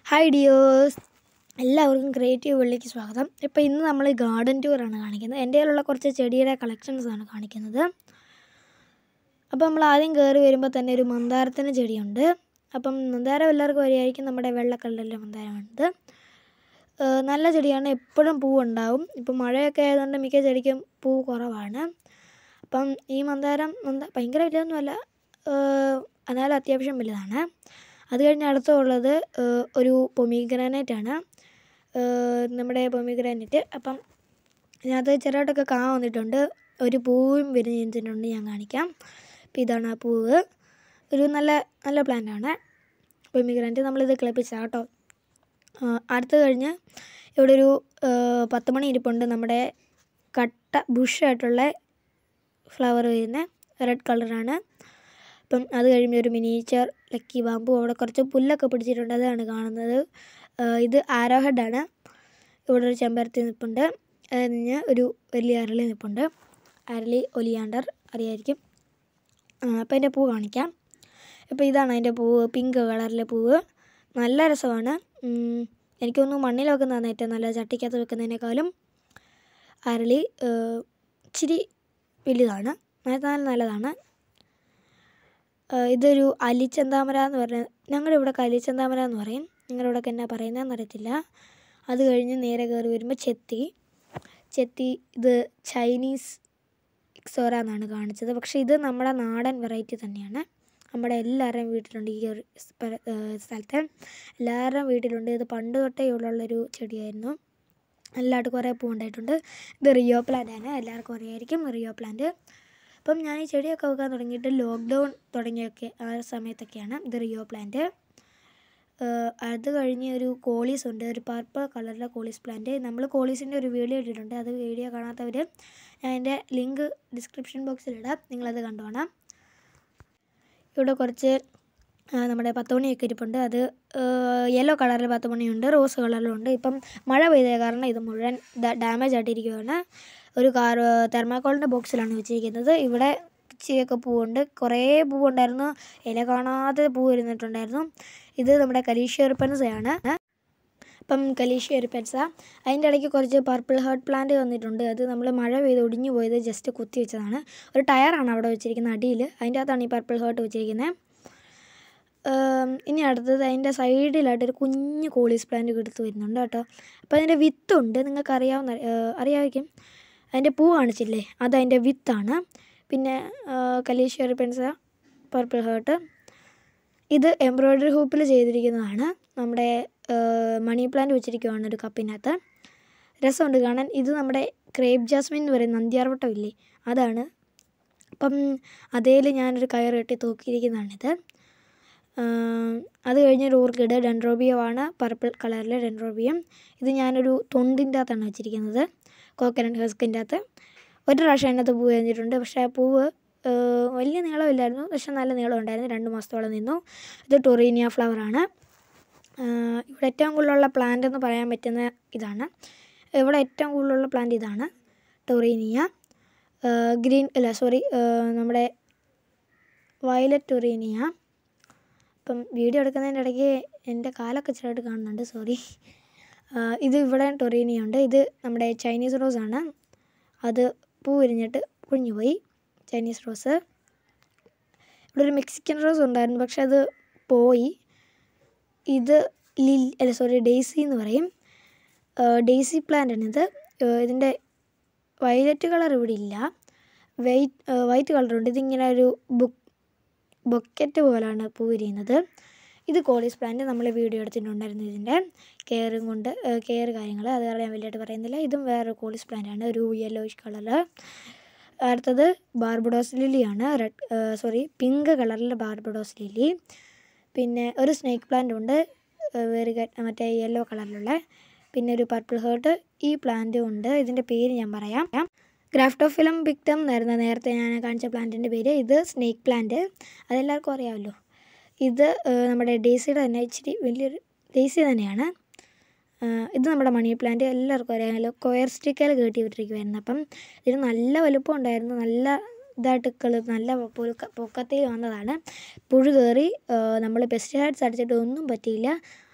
hi dears എല്ലാവർക്കും creative വെള്ളിക്ക് സ്വാഗതം ഇപ്പോൾ ഇന്ന് നമ്മൾ ഗാർഡൻ ടൂറാണ് കാണിക്കുന്നത് എൻ്റെ കയ്യിലുള്ള കുറച്ച് ചെടിയുടെ കളക്ഷൻസ് ആണ് കാണിക്കുന്നത് അപ്പോൾ നമ്മൾ ആദ്യം കയറി വരുമ്പോൾ തന്നെ ഒരു മന്ദാരത്തിന് ചെടിയുണ്ട് അപ്പം മന്ദാരം എല്ലാവർക്കും അറിയായിരിക്കും നമ്മുടെ വെള്ള കളറിലെ മന്ദാരമാണിത് ഏഹ് നല്ല ചെടിയാണ് എപ്പോഴും പൂവുണ്ടാവും ഇപ്പം മഴയൊക്കെ ആയതുകൊണ്ട് മിക്ക ചെടിക്കും പൂ കുറവാണ് അപ്പം ഈ മന്ദാരം മന്ദ ഭയങ്കര വലുതൊന്നുമല്ല ഏഹ് എന്നാലും അത്യാവശ്യം വലുതാണ് അത് കഴിഞ്ഞ് അടുത്തുള്ളത് ഏഹ് ഒരു പൊമീഗ്രാനൈറ്റ് ആണ് ഏഹ് നമ്മുടെ പൊമീഗ്രാനൈറ്റ് അപ്പം ഇതിനകത്ത് ചെറുതായിട്ടൊക്കെ കാ വന്നിട്ടുണ്ട് ഒരു പൂവും വിരിഞ്ഞിട്ടുണ്ട് ഞാൻ കാണിക്കാം അപ്പം ഇതാണ് ആ പൂവ് ഒരു നല്ല നല്ല പ്ലാന്റ് ആണ് പൊമീഗ്രാനൈറ്റ് നമ്മളിത് കിളിപ്പിച്ചതാണ് കേട്ടോ ആ, അടുത്ത് കഴിഞ്ഞ് ഇവിടെ ഒരു ഏഹ് പത്ത് മണി ഇരിപ്പുണ്ട് നമ്മുടെ കട്ട ബുഷായിട്ടുള്ള ഫ്ലവർ വരുന്ന റെഡ് കളറാണ് അപ്പം അത് കഴിയുമ്പോൾ ഒരു മിനിയേച്ചർ ലക്കി ബാമ്പു അവിടെ കുറച്ച് പുല്ലൊക്കെ പിടിച്ചിട്ടുണ്ട് അതാണ് കാണുന്നത് ആ, ഇത് ആരോ ഹെഡാണ് ഇവിടെ ഒരു ചെമ്പരത്തി നിൽപ്പുണ്ട് അത് കഴിഞ്ഞ് ഒരു വലിയ അരളി നിൽപ്പുണ്ട് അരളി ഒലിയാണ്ടർ അറിയായിരിക്കും അപ്പോൾ അതിൻ്റെ പൂ കാണിക്കാം ഇപ്പോൾ ഇതാണ് അതിൻ്റെ പൂവ് പിങ്ക് കളറിലെ പൂവ് നല്ല രസമാണ് ഉം, എനിക്ക് തോന്നുന്നു മണ്ണിൽ വെക്കുന്നതാണ് ഏറ്റവും നല്ലത് ചട്ടിക്കകത്ത് വെക്കുന്നതിനേക്കാളും അരളി ഏഹ്, ഇച്ചിരി വലുതാണ് നല്ല നല്ലതാണ് ഏഹ് ഇതൊരു അലിച്ചന്താമര എന്ന് പറഞ്ഞ ഞങ്ങളുടെ ഇവിടെ അലിച്ചന്താമര എന്ന് പറയും നിങ്ങളുടെ ഇവിടെ എന്നാ പറയുന്നതെന്ന് അറിയത്തില്ല അത് കഴിഞ്ഞ് നേരെ കയറി വരുമ്പോൾ ചെത്തി ചെത്തി ഇത് ചൈനീസ് ഇക്സോറ എന്നാണ് കാണിച്ചത് പക്ഷേ ഇത് നമ്മുടെ നാടൻ വെറൈറ്റി തന്നെയാണ് നമ്മുടെ എല്ലാവരുടെയും വീട്ടിലുണ്ട് ഈ ഒരു സ്ഥല- ഏഹ് സ്ഥലത്ത് എല്ലാവരുടെയും വീട്ടിലുണ്ട് ഇത് പണ്ട് തൊട്ടേ ഉള്ളൊരു ചെടിയായിരുന്നു നല്ലതായിട്ട് കുറേ പൂവുണ്ടായിട്ടുണ്ട് ഇത് റിയോ പ്ലാന്റ് ആണ് എല്ലാവർക്കും അറിയായിരിക്കും റിയോ പ്ലാന്റ് അപ്പം ഞാൻ ഈ ചെടിയൊക്കെ വെക്കാൻ തുടങ്ങിയിട്ട് ലോക്ക്ഡൗൺ തുടങ്ങിയൊക്കെ ആ സമയത്തൊക്കെയാണ് ഇത് റിയോ പ്ലാന്റ് അത് കഴിഞ്ഞ് ഒരു കോളീസ് ഉണ്ട് ഒരു പർപ്പിൾ കളറിലെ കോളീസ് പ്ലാന്റ് നമ്മൾ കോളീസിൻ്റെ ഒരു വീഡിയോ ഇട്ടിട്ടുണ്ട് അത് വീഡിയോ കാണാത്തവർ ഞാൻ എൻ്റെ ലിങ്ക് ഡിസ്ക്രിപ്ഷൻ ബോക്സിലിടാം നിങ്ങളത് കണ്ടോണം ഇവിടെ കുറച്ച് ആ, നമ്മുടെ പത്തുമണിയൊക്കെ ഇരിപ്പുണ്ട് അത് യെല്ലോ കളറിൽ പത്തുമണിയുണ്ട് റോസ് കളറിലുണ്ട് ഇപ്പം മഴ പെയ്തത് കാരണം ഇത് മുഴുവൻ ഡാമേജ് ആയിട്ടിരിക്കുകയാണ് ഒരു കാർ തെർമാക്കോളിൻ്റെ ബോക്സിലാണ് വെച്ചിരിക്കുന്നത് ഇവിടെ ഇച്ചിരിയൊക്കെ പൂവുണ്ട് കുറേ പൂവുണ്ടായിരുന്നു ഇല കാണാതെ പൂ ഇരുന്നിട്ടുണ്ടായിരുന്നു ഇത് നമ്മുടെ കലീഷ്യ റിപ്പൻസയാണ് അപ്പം കലീഷ്യ റിപ്പൻസ അതിൻ്റെ ഇടയ്ക്ക് കുറച്ച് പർപ്പിൾ ഹേർട്ട് പ്ലാന്റ് വന്നിട്ടുണ്ട് അത് നമ്മൾ മഴ പെയ്ത് ഒടിഞ്ഞു പോയത് ജസ്റ്റ് കുത്തി വെച്ചതാണ് ഒരു ടയറാണ് അവിടെ വെച്ചിരിക്കുന്നത് അടിയിൽ അതിൻ്റെ അകത്താണ് ഈ പർപ്പിൾ ഹേർട്ട് വെച്ചിരിക്കുന്നത് ഏം, ഇനി അടുത്തത് അതിൻ്റെ സൈഡിലായിട്ട് ഒരു കുഞ്ഞ് കോളീസ് പ്ലാന്റ് എടുത്ത് വരുന്നുണ്ട് കേട്ടോ അപ്പോൾ അതിൻ്റെ വിത്തുണ്ട് നിങ്ങൾക്ക് അറിയാവുന്ന അറിയാമായിരിക്കും അതിൻ്റെ പൂ കാണിച്ചില്ലേ അത് അതിൻ്റെ വിത്താണ് പിന്നെ കലീഷ്യ പെൻസ പർപ്പിൾ ഹേർട്ട് ഇത് എംബ്രോയ്ഡറി ഹൂപ്പിൽ ചെയ്തിരിക്കുന്നതാണ് നമ്മുടെ മണി പ്ലാന്റ് വെച്ചിരിക്കുകയാണ് ഒരു കപ്പിനകത്ത് രസമുണ്ട് കാണാൻ ഇത് നമ്മുടെ ക്രേപ്പ് ജാസ്മിൻ എന്ന് പറയും നന്ദിയാർവട്ടം ഇല്ലേ അതാണ് അപ്പം അതേൽ ഞാനൊരു കയർ കെട്ടി തൂക്കിയിരിക്കുന്നതാണിത് ആം, അത് കഴിഞ്ഞൊരു ഓർക്കിഡ് ഡെൻഡ്രോബിയം ആണ് പർപ്പിൾ കളറിലെ ഡെൻഡ്രോബിയം ഇത് ഞാനൊരു തൊണ്ടിൻ്റെ അകത്താണ് വെച്ചിരിക്കുന്നത് കോക്കനട്ട് ഹസ്കിൻ്റെ അകത്ത് ഒരു പ്രാവശ്യം അതിനകത്ത് പൂവ് കഴിഞ്ഞിട്ടുണ്ട് പക്ഷേ ആ പൂവ് ഏഹ്, വലിയ നീളമില്ലായിരുന്നു പക്ഷെ നല്ല നീളം ഉണ്ടായിരുന്നു രണ്ട് മാസത്തോളം നിന്നു ഇത് ടൊറീനിയ ഫ്ലവറാണ് ഇവിടെ ഏറ്റവും കൂടുതലുള്ള പ്ലാന്റ് എന്ന് പറയാൻ പറ്റുന്ന ഇതാണ് ഇവിടെ ഏറ്റവും കൂടുതലുള്ള പ്ലാന്റ് ഇതാണ് ടൊറീനിയ ഗ്രീൻ അല്ല സോറി നമ്മുടെ വയലറ്റ് ടൊറീനിയ ഇപ്പം വീഡിയോ എടുക്കുന്നതിൻ്റെ ഇടയ്ക്ക് എൻ്റെ കാലൊക്കെ ചെറുതായിട്ട് കാണുന്നുണ്ട് സോറി ഇത് ഇവിടെ ടൊറീനിയ ഉണ്ട് ഇത് നമ്മുടെ ചൈനീസ് റോസ് ആണ് അത് പൂ വിരിഞ്ഞിട്ട് പൊഴിഞ്ഞുപോയി ചൈനീസ് റോസ് ഇവിടെ ഒരു മെക്സിക്കൻ റോസ് ഉണ്ടായിരുന്നു പക്ഷെ അത് പോയി ഇത് ലിൽ അല്ല സോറി ഡെയ്സി എന്ന് പറയും ഡെയ്സി പ്ലാന്റ് ആണിത് ഏഹ് ഇതിൻ്റെ വയലറ്റ് കളർ ഇവിടെ ഇല്ല വൈറ്റ് വൈറ്റ് കളറുണ്ട് ഇതിങ്ങനെ ഒരു ബുക്ക് ബൊക്കറ്റ് പോലാണ് പൂ വിരിയുന്നത് ഇത് കോളീസ് പ്ലാന്റ് നമ്മൾ വീഡിയോ എടുത്തിട്ടുണ്ടായിരുന്നു ഇതിൻ്റെ കെയറും കൊണ്ട് കെയർ കാര്യങ്ങൾ അത് കാരണം ഞാൻ വലിയതായിട്ട് പറയുന്നില്ല ഇതും വേറെ കോളീസ് പ്ലാന്റ് ആണ് ഒരു യെല്ലോയിഷ് കളറ് അടുത്തത് ബാർബഡോസ് ലില്ലിയാണ് റെഡ് സോറി പിങ്ക് കളറിലെ ബാർബഡോസ് ലില്ലി പിന്നെ ഒരു സ്നേക്ക് പ്ലാന്റ് ഉണ്ട് വേറെ മറ്റേ യെല്ലോ കളറിലുള്ള പിന്നെ ഒരു പർപ്പിൾ ഹേർട്ട് ഈ പ്ലാന്റും ഉണ്ട് ഇതിൻ്റെ പേര് ഞാൻ പറയാം ഗ്രാഫ്റ്റോഫിലം പിക്ടം എന്നായിരുന്നു നേരത്തെ ഞാൻ കാണിച്ച പ്ലാന്റിൻ്റെ പേര് ഇത് സ്നേക്ക് പ്ലാന്റ് അതെല്ലാവർക്കും അറിയാമല്ലോ ഇത് ഏഹ്, നമ്മുടെ ഡേസിയുടെ തന്നെ ഇച്ചിരി വലിയൊരു ഡേസി തന്നെയാണ് ഏഹ്, ഇത് നമ്മുടെ മണി പ്ലാന്റ് എല്ലാവർക്കും അറിയാമല്ലോ കൊയർ സ്റ്റിക്കൽ കെട്ടി വിട്ടിരിക്കുമായിരുന്നു അപ്പം ഇതിന് നല്ല വലുപ്പം ഉണ്ടായിരുന്നു നല്ല ഇതായിട്ട് കള് നല്ല പൊക്ക പൊക്കത്തിൽ വന്നതാണ് പുഴു കയറി നമ്മൾ പെസ്റ്റിസൈഡ്സ് അടിച്ചിട്ട് ഒന്നും പറ്റിയില്ല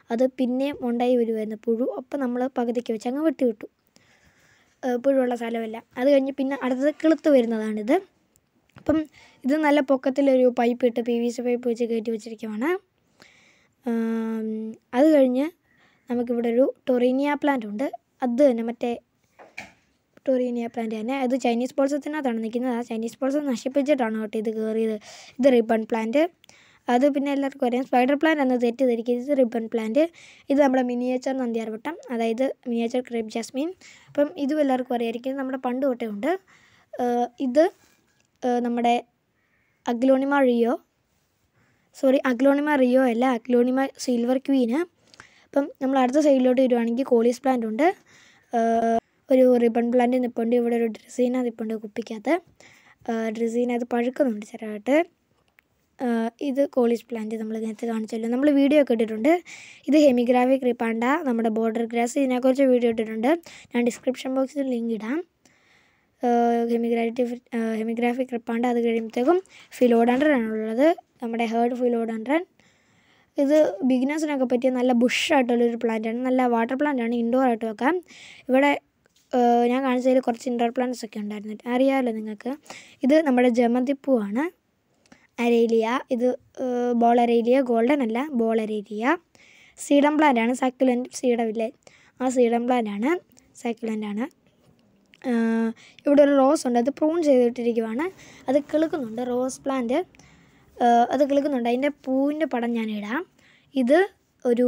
അത് പിന്നെയും ഉണ്ടായി വരുമായിരുന്നു പുഴു അപ്പം നമ്മൾ പകുതിക്ക് വെച്ച് അങ്ങ് വെട്ടി വിട്ടു ഏഹ് പുഴുവുള്ള സ്ഥലമല്ല അത് കഴിഞ്ഞ് പിന്നെ അടുത്തത് കിളുത്ത് വരുന്നതാണിത് അപ്പം ഇത് നല്ല പൊക്കത്തിലൊരു പൈപ്പ് ഇട്ട് പി വി സി പൈപ്പ് വെച്ച് കയറ്റി വെച്ചിരിക്കുവാണ് ആം, അത് കഴിഞ്ഞ് നമുക്കിവിടെ ഒരു ടൊറീനിയ പ്ലാന്റ് ഉണ്ട് അത് തന്നെ മറ്റേ ടൊറീനിയ പ്ലാന്റ് തന്നെ അത് ചൈനീസ് പോൾസത്തിനകത്താണ് നിൽക്കുന്നത് ആ ചൈനീസ് പോൾസം നശിപ്പിച്ചിട്ടാണ് കേട്ടോ ഇത് കയറിയത് ഇത് റിബൺ പ്ലാന്റ് അത് പിന്നെ എല്ലാവർക്കും അറിയാം സ്പൈഡർ പ്ലാന്റ് എന്ന് തെറ്റിദ്ധരിക്കും ഇത് റിബൺ പ്ലാന്റ് ഇത് നമ്മുടെ മിനിയേച്ചർ നന്ദിയാർവട്ടം അതായത് മിനിയേച്ചർ ക്രേപ്പ് ജാസ്മിൻ അപ്പം ഇതും എല്ലാവർക്കും അറിയായിരിക്കും ഇത് നമ്മുടെ പണ്ട് തൊട്ടേ ഉണ്ട് ഏഹ് ഇത് ഏഹ് നമ്മുടെ aglaonema rio sorry aglaonema rio അല്ല അഗ്ലോണിമ സിൽവർ ക്വീന് അപ്പം നമ്മൾ അടുത്ത സൈഡിലോട്ട് വരുവാണെങ്കിൽ കോളീസ് പ്ലാന്റ് ഉണ്ട് ഏഹ് ഒരു റിബൺ പ്ലാന്റ് നിൽപ്പുണ്ട് ഇവിടെ ഒരു ഡ്രസീന നിൽപ്പുണ്ട് കുപ്പിക്കകത്ത് ഡ്രസീന അത് പഴുക്കുന്നുണ്ട് ചെറുതായിട്ട് ഏഹ് ഇത് കോളീസ് പ്ലാന്റ് നമ്മൾ നേരത്തെ കാണിച്ചല്ലോ നമ്മൾ വീഡിയോ ഒക്കെ ഇട്ടിട്ടുണ്ട് ഇത് ഹെമിഗ്രാവി ക്രിപ്പാണ്ട നമ്മുടെ ബോർഡർ ഗ്രാസ് ഇതിനെക്കുറിച്ച് വീഡിയോ ഇട്ടിട്ടുണ്ട് ഞാൻ ഡിസ്ക്രിപ്ഷൻ ബോക്സിൽ ലിങ്ക് ഇടാം ഹെമിഗ്രാഫി ഹെമിഗ്രാഫി ക്രിപ്പാണ്ട് അത് കഴിയുമ്പോഴത്തേക്കും ഫിലോഡൻഡ്രൻ ആണുള്ളത് നമ്മുടെ ഹേർഡ് ഫിലോഡൻഡ്രൻ ഇത് ബിഗിനേഴ്സിനൊക്കെ പറ്റിയ നല്ല ബുഷായിട്ടുള്ളൊരു പ്ലാന്റാണ് നല്ല വാട്ടർ പ്ലാന്റാണ് ഇൻഡോർ ആയിട്ട് വെക്കാം ഇവിടെ ഏഹ് ഞാൻ കാണിച്ചതിൽ കുറച്ച് ഇൻഡോർ പ്ലാന്റ്സ് ഒക്കെ ഉണ്ടായിരുന്നു അറിയാമല്ലോ നിങ്ങൾക്ക് ഇത് നമ്മുടെ ജമന്തിപ്പൂവാണ് അരേലിയ ഇത് ബോൾ അരേലിയ ഗോൾഡൻ അല്ല ബോൾ അരേലിയ സീഡം പ്ലാന്റ് ആണ് സക്കുലൻറ്റ് സീഡമില്ലേ ആ സീഡം പ്ലാന്റ് ആണ് സക്കുലൻ്റ് ആണ് ആഹ് ഇവിടെ ഒരു റോസ് ഉണ്ട് അത് പ്രൂൺ ചെയ്തിട്ടിരിക്കുവാണ് അത് കിളുക്കുന്നുണ്ട് റോസ് പ്ലാന്റ് ആഹ് അത് കിളുക്കുന്നുണ്ട് അതിൻ്റെ പൂവിൻ്റെ പടം ഞാൻ ഇടാം ഇത് ഒരു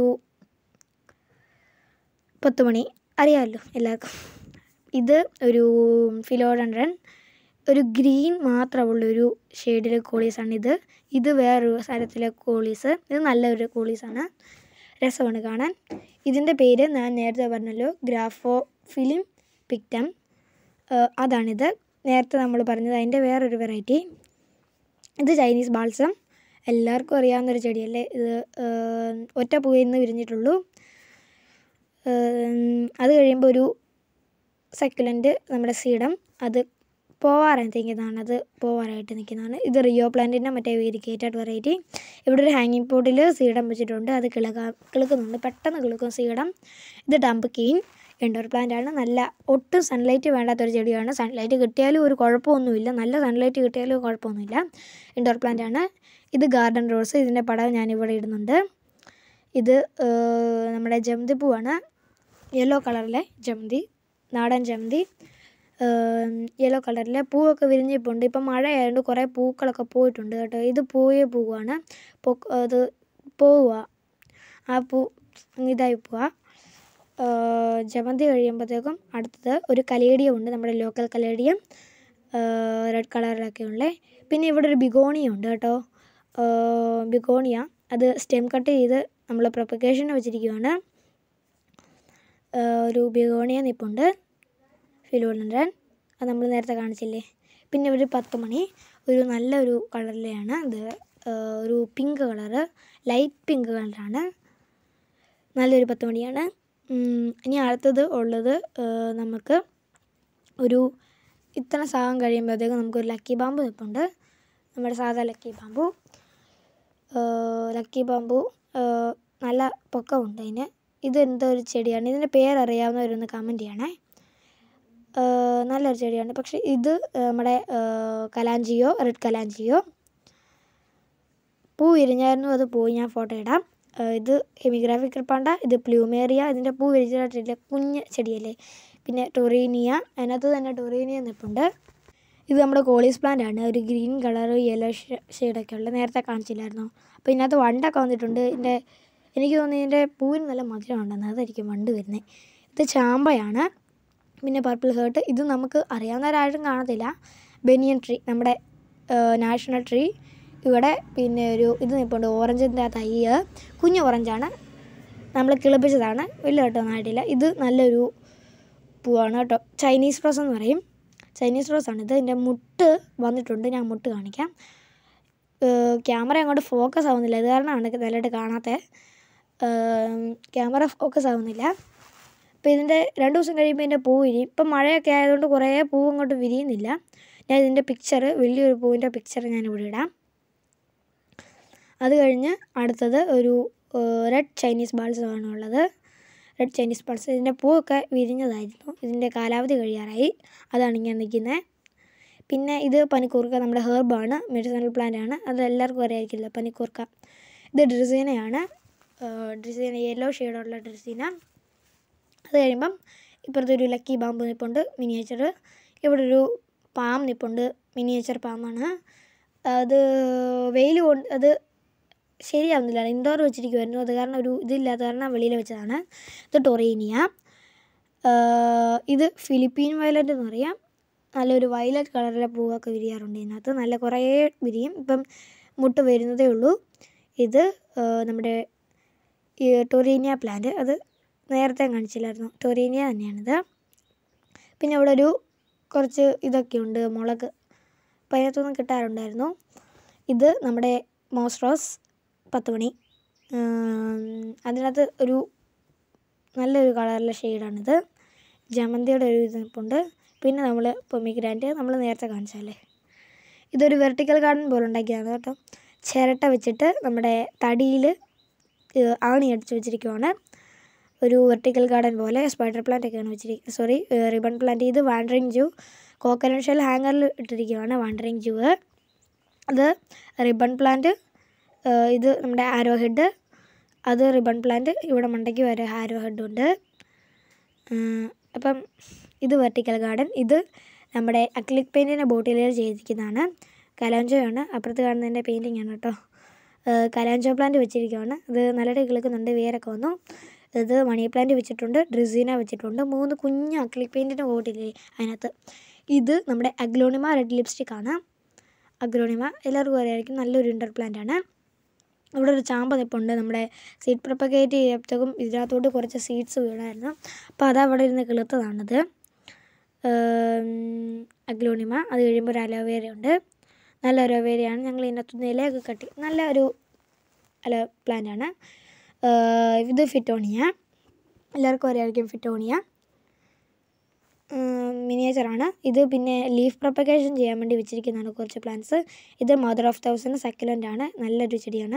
പത്ത് മണി അറിയാമല്ലോ എല്ലാവർക്കും ഇത് ഒരു ഫിലോഡൻഡ്രൻ ഒരു ഗ്രീൻ മാത്രമുള്ളൊരു ഷെയ്ഡിലെ കോളീസാണ് ഇത് ഇത് വേറൊരു സ്ഥലത്തിലെ കോളീസ് ഇത് നല്ലൊരു കോളീസാണ് രസമാണ് കാണാൻ ഇതിൻ്റെ പേര് ഞാൻ നേരത്തെ പറഞ്ഞല്ലോ ഗ്രാഫോ ഫിലിം പിക്റ്റം അതാണിത് നേരത്തെ നമ്മൾ പറഞ്ഞത് അതിൻ്റെ വേറൊരു വെറൈറ്റി ഇത് ചൈനീസ് ബാൾസം എല്ലാവർക്കും അറിയാവുന്നൊരു ചെടിയല്ലേ ഇത് ഏഹ്, ഒറ്റ പൂവിൽ നിന്ന് വിരിഞ്ഞിട്ടുള്ളൂ ഏഹ്, അത് കഴിയുമ്പോൾ ഒരു സക്കുലൻ്റ് നമ്മുടെ സീഡം അത് പോവാറായിട്ട് നിൽക്കുന്നതാണ് അത് പോവാറായിട്ട് നിൽക്കുന്നതാണ് ഇത് റിയോ പ്ലാന്റിൻ്റെ മറ്റേ വേരിക്കേറ്റഡ് വെറൈറ്റി ഇവിടെ ഒരു ഹാങ്ങിങ് പോട്ടിൽ സീഡം വെച്ചിട്ടുണ്ട് അത് കിളുക കിളുക്കുന്നുണ്ട് പെട്ടെന്ന് കിളുക്കും സീഡം ഇത് ഡംപ് കീൻ ഇൻഡോർ പ്ലാന്റ് ആണ് നല്ല ഒട്ടും സൺലൈറ്റ് വേണ്ടാത്തൊരു ചെടിയാണ് സൺലൈറ്റ് കിട്ടിയാലും ഒരു കുഴപ്പമൊന്നുമില്ല നല്ല സൺലൈറ്റ് കിട്ടിയാലും കുഴപ്പമൊന്നുമില്ല ഇൻഡോർ പ്ലാന്റ് ആണ് ഇത് ഗാർഡൻ റോസ് ഇതിൻ്റെ പടം ഞാനിവിടെ ഇടുന്നുണ്ട് ഇത് ഏഹ്, നമ്മുടെ ജമന്തി പൂവാണ് യെല്ലോ കളറിലെ ജമന്തി നാടൻ ജമന്തി യെല്ലോ കളറിലെ പൂവൊക്കെ വിരിഞ്ഞിപ്പുണ്ട് ഇപ്പം മഴയായതുകൊണ്ട് കുറേ പൂക്കളൊക്കെ പോയിട്ടുണ്ട് കേട്ടോ ഇത് പോയേ പൂവാണ് പൊ- അത് പോവുക ആ പൂ ഇതായി പോവുക ജമന്തി കഴിയുമ്പോഴത്തേക്കും അടുത്തത് ഒരു കലേഡിയം ഉണ്ട് നമ്മുടെ ലോക്കൽ കലേഡിയം റെഡ് കളറിലൊക്കെ ഉള്ളത് പിന്നെ ഇവിടെ ഒരു ബിഗോണിയ ഉണ്ട് കേട്ടോ ബിഗോണിയ അത് സ്റ്റെം കട്ട് ചെയ്ത് നമ്മൾ പ്രൊപ്പഗേഷന് വെച്ചിരിക്കുകയാണ് ഏഹ് ഒരു ബിഗോണിയ നിപ്പുണ്ട് ഫിലോഡൻഡ്രൻ അത് നമ്മൾ നേരത്തെ കാണിച്ചില്ലേ പിന്നെ ഒരു പത്ത് മണി ഒരു നല്ലൊരു കളറിലെയാണ് ഇത് ഏഹ് ഒരു പിങ്ക് കളറ് ലൈറ്റ് പിങ്ക് കളറാണ് നല്ലൊരു പത്ത് മണിയാണ് ഉം, ഇനി അടുത്തത് ഉള്ളത് ഏഹ് നമുക്ക് ഒരു ഇത്ര സാധനം കഴിയുമ്പോഴത്തേക്കും നമുക്കൊരു ലക്കി ബാമ്പു നിൽപ്പുണ്ട് നമ്മുടെ സാധാ ലക്കി ബാമ്പു ഏഹ് ലക്കി ബാമ്പു ഏഹ് നല്ല പൊക്കമുണ്ട് അതിന് ഇത് എന്തോ ഒരു ചെടിയാണ് ഇതിൻ്റെ പേരറിയാവുന്നവരൊന്ന് കമൻറ്റ് ചെയ്യണേ ഏഹ് നല്ലൊരു ചെടിയാണ് പക്ഷേ ഇത് ഏഹ് നമ്മുടെ ഏഹ് കലാഞ്ചിയോ റെഡ് കലാഞ്ചിയോ പൂ വിരിഞ്ഞായിരുന്നു അത് പോയി ഞാൻ ഫോട്ടോ ഇടാം ഏഹ് ഇത് ഹെമിഗ്രാഫി ക്രിപ്പാണ്ട ഇത് പ്ലൂമേറിയ ഇതിൻ്റെ പൂ വിരിച്ചിട്ടില്ല കുഞ്ഞ് ചെടിയല്ലേ പിന്നെ ടൊറീനിയ അതിനകത്ത് തന്നെ ടൊറീനിയ നിൽപ്പുണ്ട് ഇത് നമ്മുടെ കോളീസ് പ്ലാന്റ് ആണ് ഒരു ഗ്രീൻ കളർ യെല്ലോ ഷെയ്ഡൊക്കെ ഉള്ളത് നേരത്തെ കാണിച്ചില്ലായിരുന്നോ അപ്പോൾ ഇതിനകത്ത് വണ്ടൊക്കെ വന്നിട്ടുണ്ട് ഇതിൻ്റെ എനിക്ക് തോന്നുന്നു ഇതിൻ്റെ പൂവിന് നല്ല മധുരം ഉണ്ടെന്ന് അതായിരിക്കും വണ്ട് വരുന്നത് ഇത് ചാമ്പയാണ് പിന്നെ പർപ്പിൾ ഹേർട്ട് ഇത് നമുക്ക് അറിയാവുന്നവരാരും കാണത്തില്ല ബനിയൻ ട്രീ നമ്മുടെ നാഷണൽ ട്രീ ഇവിടെ പിന്നെ ഒരു ഇത് നിൽപ്പുണ്ട് ഓറഞ്ചിൻ്റെ തൈ കുഞ്ഞ് ഓറഞ്ചാണ് നമ്മൾ കിളിപ്പിച്ചതാണ് വലിയ കേട്ടോ നാട്ടില്ല ഇത് നല്ലൊരു പൂവാണ് കേട്ടോ ചൈനീസ് റോസ് എന്ന് പറയും ചൈനീസ് റോസ് ആണ് ഇത് ഇതിൻ്റെ മുട്ട് വന്നിട്ടുണ്ട് ഞാൻ മുട്ട് കാണിക്കാം ക്യാമറ അങ്ങോട്ട് ഫോക്കസ് ആവുന്നില്ല ഇത് കാരണമാണ് നല്ലതായിട്ട് കാണാത്തത് ക്യാമറ ഫോക്കസ് ആവുന്നില്ല അപ്പോൾ ഇതിൻ്റെ രണ്ട് ദിവസം കഴിയുമ്പോൾ ഇതിൻ്റെ പൂ വിരിയും ഇപ്പം മഴയൊക്കെ ആയതുകൊണ്ട് കുറേ പൂ അങ്ങോട്ട് വിരിയുന്നില്ല ഞാൻ ഇതിൻ്റെ പിക്ചർ വലിയൊരു പൂവിൻ്റെ പിക്ചർ ഞാനിവിടെ ഇടാം അത് കഴിഞ്ഞ് അടുത്തത് ഒരു റെഡ് ചൈനീസ് ബാൾസമാണ് ഉള്ളത് റെഡ് ചൈനീസ് ബാൾസ് ഇതിൻ്റെ പൂവൊക്കെ വിരിഞ്ഞതായിരുന്നു ഇതിൻ്റെ കാലാവധി കഴിയാറായി അതാണ് ഇങ്ങനെ നിൽക്കുന്നത് പിന്നെ ഇത് പനിക്കൂർക്ക നമ്മുടെ ഹെർബാണ് മെഡിസിനൽ പ്ലാന്റ് ആണ് അത് എല്ലാവർക്കും അറിയായിരിക്കില്ല പനിക്കൂർക്ക ഇത് ഡ്രിസീനയാണ് ഡ്രിസീന യെല്ലോ ഷെയ്ഡുള്ള ഡ്രിസീന അത് കഴിയുമ്പം ഇപ്പുറത്തെ ഒരു ലക്കി ബാമ്പ് നിൽപ്പുണ്ട് മിനിയേച്ചർ ഇവിടെ ഒരു പാം നിൽപ്പുണ്ട് മിനിയേച്ചർ പാമാണ് അത് വെയിൽ കൊണ്ട് അത് ശരിയാവുന്നില്ല ഇൻഡോർ വെച്ചിരിക്കുമായിരുന്നു അത് കാരണം ഒരു ഇതില്ലാത്ത കാരണം വെളിയിൽ വെച്ചതാണ് ഇത് ടൊറീനിയ ഇത് ഫിലിപ്പീൻ വയലറ്റ് എന്ന് പറയാം നല്ലൊരു വയലറ്റ് കളറിലെ പൂവൊക്കെ വിരിയാറുണ്ട് ഇതിനകത്ത് നല്ല കുറേ വിരിയും ഇപ്പം മുട്ട് വരുന്നതേ ഉള്ളൂ ഇത് നമ്മുടെ ഈ ടൊറീനിയ പ്ലാന്റ് അത് നേരത്തെ കാണിച്ചില്ലായിരുന്നു ടൊറീനിയ തന്നെയാണിത് പിന്നെ ഇവിടെ ഒരു കുറച്ച് ഇതൊക്കെ ഉണ്ട് മുളക് അപ്പം അതിനകത്തൊന്നും കിട്ടാറുണ്ടായിരുന്നു ഇത് നമ്മുടെ മോസ്ട്രോസ് പത്ത് മണി അതിനകത്ത് ഒരു നല്ലൊരു കളറിലെ ഷെയ്ഡാണിത് ജമന്തിയുടെ ഒരു ഇതുണ്ട് പിന്നെ നമ്മൾ പൊമിഗ്രാൻറ്റ് നമ്മൾ നേരത്തെ കാണിച്ചല്ലേ ഇതൊരു വെർട്ടിക്കൽ ഗാർഡൻ പോലെ ഉണ്ടാക്കിയതാണ് കേട്ടോ ചിരട്ട വെച്ചിട്ട് നമ്മുടെ തടിയിൽ ആണി അടിച്ച് വെച്ചിരിക്കുവാണ് ഒരു വെർട്ടിക്കൽ ഗാർഡൻ പോലെ സ്പൈഡർ പ്ലാന്റ് ഒക്കെയാണ് വെച്ചിരിക്കുന്നത് സോറി റിബൺ പ്ലാന്റ് ഇത് വാണ്ടറിങ് ജൂ കോക്കനട്ട് ഷെൽ ഹാങ്ങറിൽ ഇട്ടിരിക്കുകയാണ് വാണ്ടറിങ് ജൂ അത് റിബൺ പ്ലാന്റ് ഇത് നമ്മുടെ ആരോ ഹെഡ് അത് റിബൺ പ്ലാന്റ് ഇവിടെ മണ്ടയ്ക്ക് വരെ ആരോ ഹെഡ് ഉണ്ട് അപ്പം ഇത് വെർട്ടിക്കൽ ഗാർഡൻ ഇത് നമ്മുടെ അക്ലിക് പെയിൻറ്റിൻ്റെ ബോട്ടിൽ ചെയ്തിരിക്കുന്നതാണ് കലാഞ്ചോയാണ് അപ്പുറത്ത് കാണുന്നതിൻ്റെ പെയിൻറ്റിംഗ് ആണ് കേട്ടോ കലാഞ്ചോ പ്ലാന്റ് വെച്ചിരിക്കുകയാണ് ഇത് നല്ലതായിട്ട് കിളിക്കുന്നുണ്ട് വേരൊക്കെ വന്നു ഇത് മണി പ്ലാന്റ് വെച്ചിട്ടുണ്ട് ഡ്രിസീന വെച്ചിട്ടുണ്ട് മൂന്ന് കുഞ്ഞ് അക്ലിക് പെയിൻറ്റിൻ്റെ ബോട്ടിൽ അതിനകത്ത് ഇത് നമ്മുടെ അഗ്ലോണിമ റെഡ് ലിപ്സ്റ്റിക് ആണ് അഗ്ലോണിമ എല്ലാവർക്കും അറിയായിരിക്കും നല്ലൊരു ഇൻഡർ പ്ലാന്റ് ആണ് ഇവിടെ ഒരു ചാമ്പ നിൽപ്പുണ്ട് നമ്മുടെ സീഡ് പ്രൊപ്പഗേറ്റ് ചെയ്യപ്പോഴത്തേക്കും ഇതിനകത്തോട്ട് കുറച്ച് സീഡ്സ് വീണായിരുന്നു അപ്പോൾ അത് അവിടെ ഇരുന്ന് കിളുത്തതാണിത് അഗ്ലോണിമ അത് കഴിയുമ്പോൾ ഒരു അലോവേര ഉണ്ട് നല്ല അലോവേരയാണ് ഞങ്ങൾ ഇതിനകത്തുനിന്ന് ഇലയൊക്കെ കട്ടി നല്ല ഒരു അലോ പ്ലാന്റ് ആണ് ഇത് ഫിറ്റോണിയ എല്ലാവർക്കും അറിയാമായിരിക്കും ഫിറ്റോണിയ മിനിയേച്ചറാണ് ഇത് പിന്നെ ലീഫ് പ്രൊപ്പഗേഷൻ ചെയ്യാൻ വേണ്ടി വെച്ചിരിക്കുന്നതാണ് കുറച്ച് പ്ലാന്റ്സ് ഇത് മദർ ഓഫ് തൗസൻഡ് സക്കുലൻ്റ് ആണ് നല്ലൊരു ചെടിയാണ്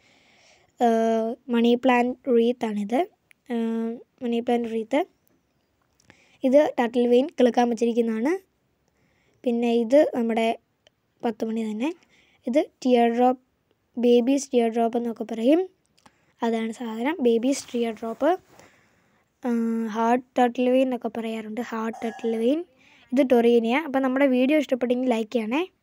മണി പ്ലാന്റ് റീത്താണിത് മണി പ്ലാന്റ് റീത്ത് ഇത് ടട്ടിൽ വെയിൻ കിളുക്കാൻ വെച്ചിരിക്കുന്നതാണ് പിന്നെ ഇത് നമ്മുടെ പത്ത് മണി തന്നെ ഇത് tear drop babies tear drop എന്നൊക്കെ പറയും അതാണ് സാധനം babies tear drop heart turtle vine എന്നൊക്കെ പറയാറുണ്ട് ഹാർട്ട് ടട്ടിൽ വെയിൻ ഇത് ടൊറീനിയ അപ്പോൾ നമ്മുടെ വീഡിയോ ഇഷ്ടപ്പെട്ടെങ്കിൽ ലൈക്ക് ചെയ്യണേ